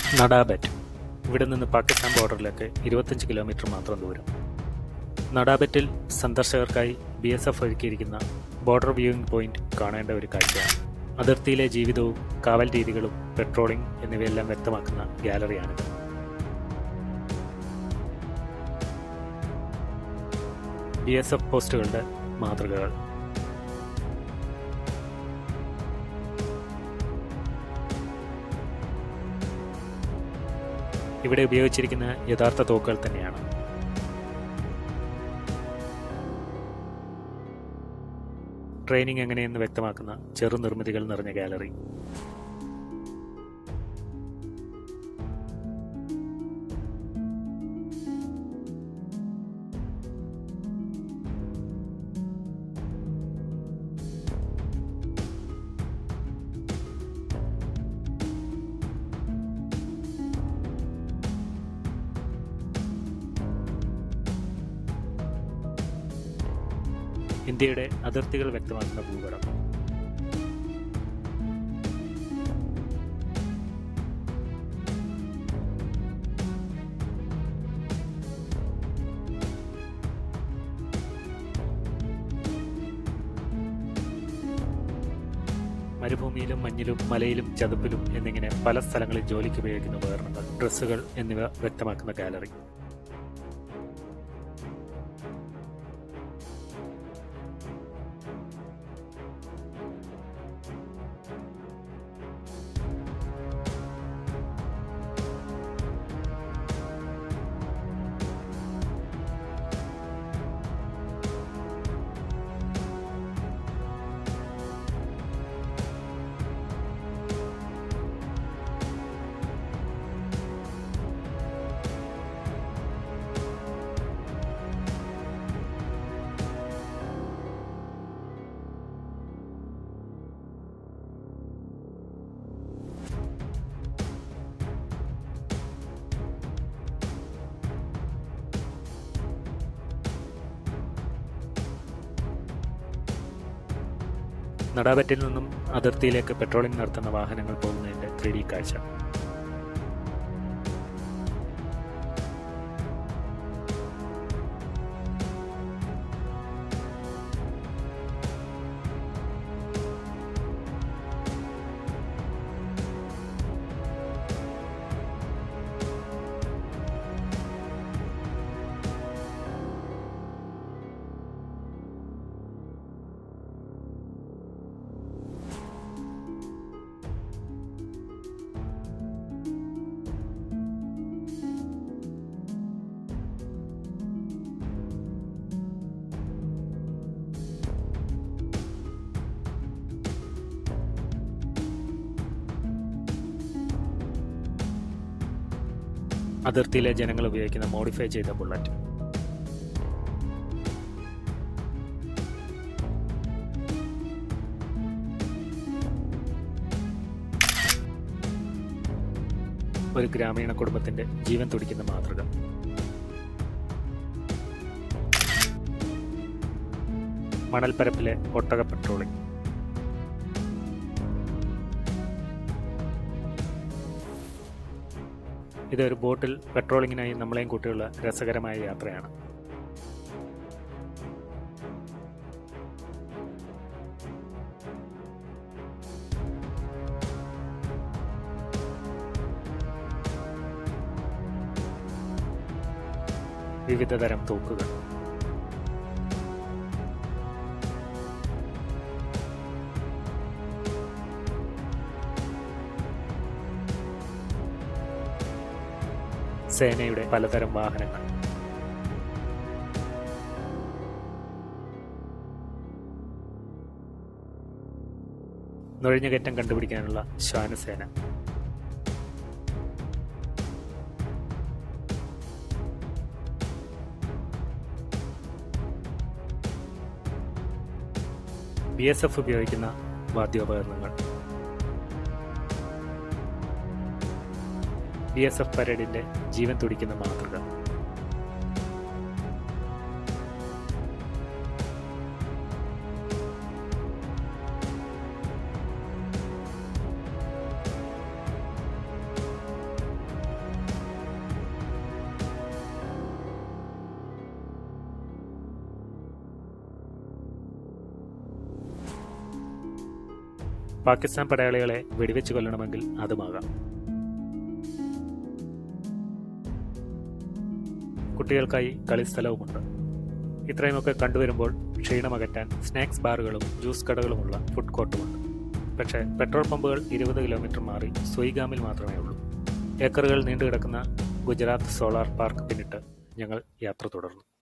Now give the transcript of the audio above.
നടാബറ്റ് ഇവിടെ നിന്ന് പാകിസ്ഥാൻ ബോർഡറിലേക്ക് ഇരുപത്തഞ്ച് കിലോമീറ്റർ മാത്രം ദൂരം നടാബറ്റിൽ സന്ദർശകർക്കായി ബി എസ് എഫ് ഒരുക്കിയിരിക്കുന്ന ബോർഡർ വ്യൂയിങ് പോയിന്റ് കാണേണ്ട ഒരു കാഴ്ചയാണ് അതിർത്തിയിലെ ജീവിതവും കാവൽ രീതികളും പെട്രോളിംഗ് എന്നിവയെല്ലാം വ്യക്തമാക്കുന്ന ഗാലറിയാണിത് ബി എസ് എഫ് പോസ്റ്റുകളുടെ മാതൃകകൾ ഇവിടെ ഉപയോഗിച്ചിരിക്കുന്ന യഥാർത്ഥ തോക്കുകൾ തന്നെയാണ് ട്രെയിനിങ് എങ്ങനെയെന്ന് വ്യക്തമാക്കുന്ന ചെറു നിർമ്മിതികൾ നിറഞ്ഞ ഗാലറി ഇന്ത്യയുടെ അതിർത്തികൾ വ്യക്തമാക്കുന്ന ഭൂപടം മരുഭൂമിയിലും മഞ്ഞിലും മലയിലും ചതുപ്പിലും എന്നിങ്ങനെ പല സ്ഥലങ്ങളിൽ ജോലിക്ക് ഉപയോഗിക്കുന്ന ഉപകരണങ്ങൾ ഡ്രസ്സുകൾ എന്നിവ വ്യക്തമാക്കുന്ന ഗാലറി നടാബറ്റിൽ നിന്നും അതിർത്തിയിലേക്ക് പെട്രോളിംഗ് നടത്തുന്ന വാഹനങ്ങൾ പോകുന്നതിന്റെ ത്രീ ഡി കാഴ്ച അതിർത്തിയിലെ ജനങ്ങൾ ഉപയോഗിക്കുന്ന മോഡിഫൈ ചെയ്ത ബുള്ളറ്റ് ഒരു ഗ്രാമീണ കുടുംബത്തിന്റെ ജീവൻ തുടിക്കുന്ന മാതൃക മണൽപ്പരപ്പിലെ ഒട്ടക പെട്രോളിംഗ് ഇതൊരു ബോട്ടിൽ പെട്രോളിങ്ങിനായി നമ്മളെയും കൂട്ടിയുള്ള രസകരമായ യാത്രയാണ് വിവിധ തരം തോക്കുകൾ സേനയുടെ പലതരം വാഹനങ്ങൾ നുഴഞ്ഞുകയറ്റം കണ്ടുപിടിക്കാനുള്ള ശ്വാനസേന ബി എസ് എഫ് ഉപയോഗിക്കുന്ന വാദ്യോപകരണങ്ങൾ ബി എസ് എഫ് പരേഡിന്റെ ജീവൻ തുടിക്കുന്ന മാതൃക പാകിസ്ഥാൻ പടയാളികളെ വെടിവെച്ച് കൊല്ലണമെങ്കിൽ അതുമാകാം കുട്ടികൾക്കായി കളിസ്ഥലവുമുണ്ട് ഇത്രയുമൊക്കെ കണ്ടുവരുമ്പോൾ ക്ഷീണമകറ്റാൻ സ്നാക്സ് ബാറുകളും ജ്യൂസ് കടകളുമുള്ള ഫുഡ് കോർട്ടുമുണ്ട് പക്ഷേ പെട്രോൾ പമ്പുകൾ ഇരുപത് കിലോമീറ്റർ മാറി സുയിഗാമിൽ മാത്രമേ ഉള്ളൂ ഏക്കറുകൾ നീണ്ടുകിടക്കുന്ന ഗുജറാത്ത് സോളാർ പാർക്ക് പിന്നിട്ട് ഞങ്ങൾ യാത്ര തുടർന്നു